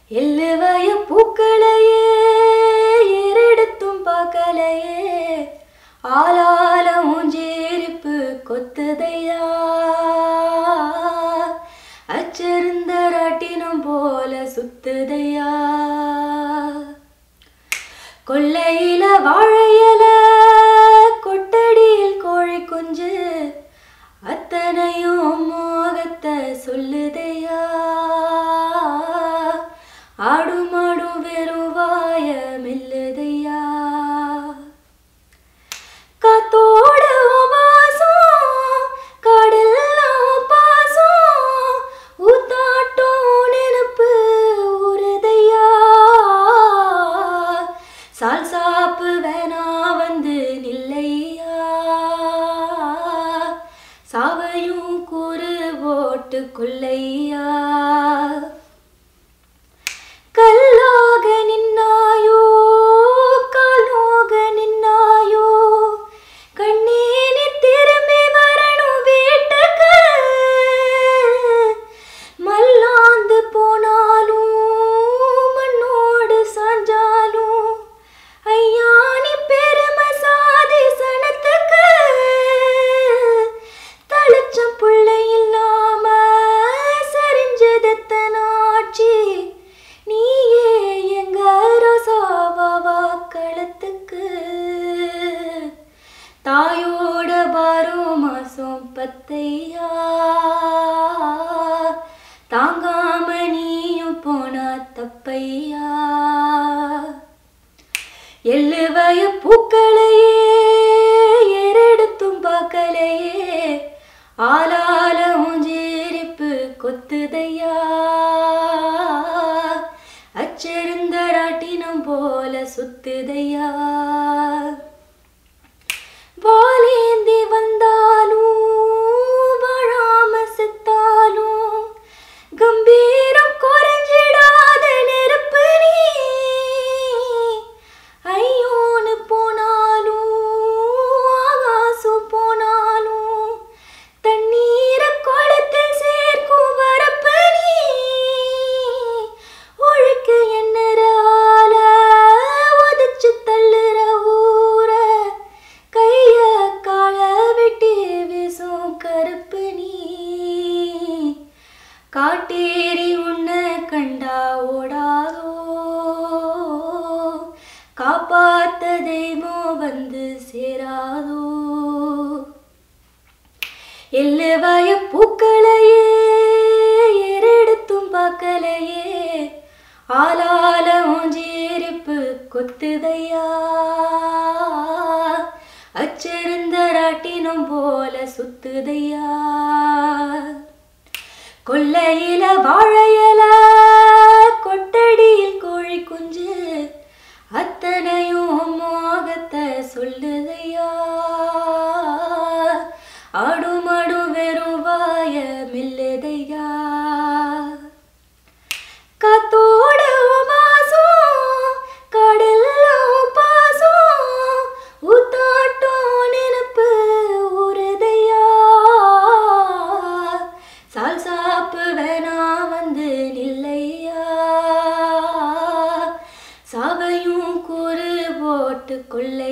எல்லுவய பூக்களையே ஏறெடுத்தும் பார்க்கலையே ஆளால ஊஞ்சேரிப்பு கொத்துதையா அச்சருந்த ராட்டினம் போல சுத்துதையா கொல்லையில வாழையில கொட்டடியில் கோழி குஞ்சு அத்தனையும் மோகத்தை சொல்லுதையா ஆடும் ஆடும் வெறும் வாய மெல்லுதையா காத்தோட வாசம் கடல்லாம் பாசம் ஊத்தாட்டம் நெனப்பு உருதையா சால் சாப்பு வேணா வந்து நில்லையா சாவையும் கூறு போட்டு கொள்ளையா கல்லாக நின்னாயோ காலோக நின்னாயோ கண்ணீனி திரும்பி வரணும் வீட்டுக்கு மல்லாந்து போனாலும் மண்ணோடு சாஞ்சாலும் ஐயா நீ பெருமை சாதி சனத்துக்கு தளச்சம் புள்ளை இல்லாம சரிஞ்சதத்தனாட்சி நீயே எங்க ரோசாவா களத்துக்கு தாயோட பாரும் மாசம் பத்தையா தாங்காம நீயும் போனா தப்பையா எள்ளுவய பூக்களையே ஏறெடுத்தும் பார்க்கலையே ஆளால ஊஞ்சேரிப்பு கொத்துதையா அச்சருந்த ராட்டினம் போல சுத்துதையா வாலேந்தி வந்தாலும் வாழாம செத்தாலும் கம்பீரம் குறைஞ்சிடாத நெருப்பு நீ ஐயோன்னு போனாலும் ஆகாசம் போனாலும் தண்ணீரை குளத்தில் சேர்க்கும் வரப்பு நீ ஒழுக்க எண்ணறால உதச்சு தள்ளுற ஊர கைய கால வெட்டி வீசும் கருப்பு நீ காட்டேரி உன்னை கண்டா ஓடாதோ காப்பாத்த தெய்வம் வந்து சேராதோ எல்லுவய பூக்களையே ஏறெடுத்தும் பார்க்கலையே ஆளால ஊஞ்சேரிப்பு கொத்துதையா அச்சிருந்த ராட்டினம் போல சுத்துதையா கொல்லையில வாழையில கொட்டடியில் கோழி குஞ்சு அத்தனையும் மோகத்தை சொல்லுதையா ஆடும் ஆடும் வெறும் வாய மில்லுதையா காத்தோட வாசம் கடெல்லாம் பாசம் ஊத்தாட்டம் நினப்பு உருதையா சால் சாப்பு வேணா வந்து நில்லையா சாவையும் கூறு போட்டு கொள்ளை